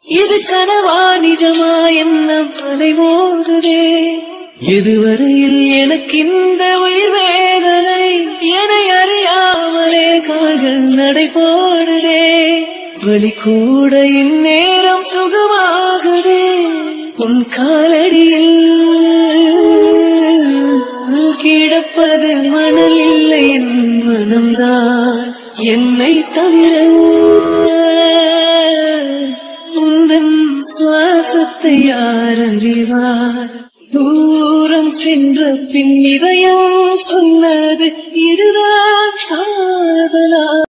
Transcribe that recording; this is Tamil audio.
இது கனவா நிஜமா என்ன மலைமோதுதே எதுவரையில் எனக்கு இந்த உயிர் வேதனை என்னை அறியாமலே கால்கள் நடை போடுதே வழி கூட இந்நேரம் சுகமாகுதே உன் காலடியில் கிடப்பது மணல் இல்லை என் மனம்தான் என்னை தவிர உந்தன் சுவாசத்தை யார் அறிவார் தூரம் சென்ற பின் இதயம் சொன்னது இதுதான் காதலா